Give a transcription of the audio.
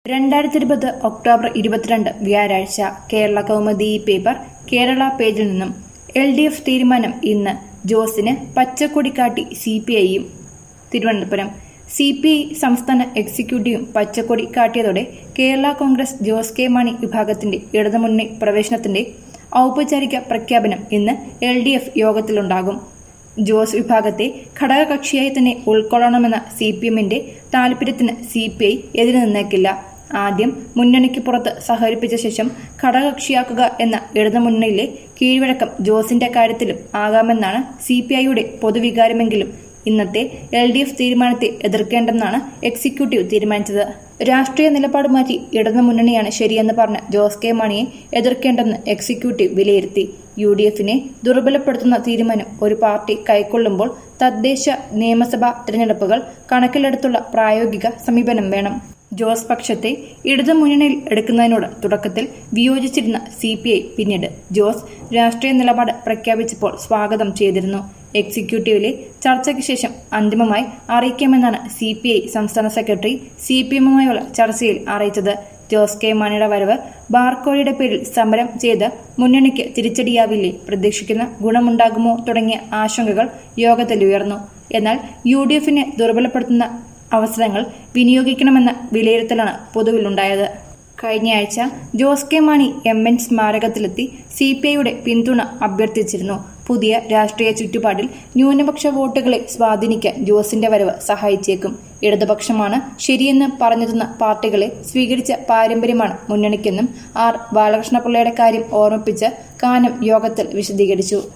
രണ്ടായിരത്തി ഇരുപത് ഒക്ടോബർ ഇരുപത്തിരണ്ട് വ്യാഴാഴ്ച കേരള കൗമുദി പേപ്പർ കേരള പേജിൽ നിന്നും എൽ ഡി എഫ് തീരുമാനം ഇന്ന് ജോസിന് പച്ചക്കൊടി കാട്ടി സി പി ഐയും തിരുവനന്തപുരം സി പി ഐ സംസ്ഥാന എക്സിക്യൂട്ടീവും പച്ചക്കൊടി കാട്ടിയതോടെ കേരള കോൺഗ്രസ് ജോസ് കെ മാണി വിഭാഗത്തിന്റെ ഇടതുമുന്നണി പ്രവേശനത്തിന്റെ ഔപചാരിക പ്രഖ്യാപനം ഇന്ന് എൽ ഡി എഫ് യോഗത്തിലുണ്ടാകും ജോസ് വിഭാഗത്തെ ഘടകകക്ഷിയായി തന്നെ ഉൾക്കൊള്ളണമെന്ന സി പി എമ്മിന്റെ താൽപര്യത്തിന് സി പി ഐ എതിര് നിന്നേക്കില്ല ആദ്യം മുന്നണിക്ക് പുറത്ത് സഹകരിപ്പിച്ച ശേഷം ഘടകകക്ഷിയാക്കുക എന്ന ഇടതുമുന്നണിയിലെ കീഴ്വഴക്കം ജോസിന്റെ കാര്യത്തിലും ആകാമെന്നാണ് സി പി ഐയുടെ പൊതുവികാരമെങ്കിലും ഇന്നത്തെ എൽ ഡി എഫ് തീരുമാനത്തെ എതിർക്കേണ്ടെന്നാണ് എക്സിക്യൂട്ടീവ് തീരുമാനിച്ചത് രാഷ്ട്രീയ നിലപാട് മാറ്റി ഇടതു മുന്നണിയാണ് ശരിയെന്ന് പറഞ്ഞ ജോസ് കെ മാണിയെ എതിർക്കേണ്ടെന്ന് എക്സിക്യൂട്ടീവ് വിലയിരുത്തി യു ഡി എഫിനെ ദുർബലപ്പെടുത്തുന്ന തീരുമാനം ഒരു പാർട്ടി കൈക്കൊള്ളുമ്പോൾ തദ്ദേശ നിയമസഭാ തിരഞ്ഞെടുപ്പുകൾ കണക്കിലെടുത്തുള്ള പ്രായോഗിക സമീപനം വേണം ജോസ് പക്ഷത്തെ ഇടതു മുന്നണിയിൽ എടുക്കുന്നതിനോട് തുടക്കത്തിൽ വിയോജിച്ചിരുന്ന സി പി ഐ പിന്നീട് ജോസ് രാഷ്ട്രീയ നിലപാട് പ്രഖ്യാപിച്ചപ്പോൾ സ്വാഗതം ചെയ്തിരുന്നു എക്സിക്യൂട്ടീവിലെ ചർച്ചയ്ക്ക് ശേഷം അന്തിമമായി അറിയിക്കാമെന്നാണ് സി പി ഐ സംസ്ഥാന സെക്രട്ടറി സി പി എമ്മുമായുള്ള ചർച്ചയിൽ അറിയിച്ചത് ജോസ് കെ മാണിയുടെ വരവ് ബാർക്കോഴയുടെ പേരിൽ സമരം ചെയ്ത് മുന്നണിക്ക് തിരിച്ചടിയാവില്ലേ പ്രതീക്ഷിക്കുന്ന ഗുണമുണ്ടാകുമോ തുടങ്ങിയ ആശങ്കകൾ യോഗത്തിൽ ഉയർന്നു എന്നാൽ യു ഡി എഫിനെ ദുർബലപ്പെടുത്തുന്ന അവസരങ്ങൾ വിനിയോഗിക്കണമെന്ന വിലയിരുത്തലാണ് പൊതുവിലുണ്ടായത് കഴിഞ്ഞയാഴ്ച Jose K Mani M N സ്മാരകത്തിലെത്തി സി പി ഐയുടെ പിന്തുണ അഭ്യർത്ഥിച്ചിരുന്നു പുതിയ രാഷ്ട്രീയ ചുറ്റുപാടിൽ ന്യൂനപക്ഷ വോട്ടുകളെ സ്വാധീനിക്കാൻ ജോസിന്റെ വരവ് സഹായിച്ചേക്കും ഇടതുപക്ഷമാണ് ശരിയെന്ന് പറഞ്ഞെത്തുന്ന പാർട്ടികളെ സ്വീകരിച്ച പാരമ്പര്യമാണ് മുന്നണിക്കെന്നും ആർ ബാലകൃഷ്ണപിള്ളയുടെ കാര്യം ഓർമ്മിപ്പിച്ച് കാനം യോഗത്തിൽ വിശദീകരിച്ചു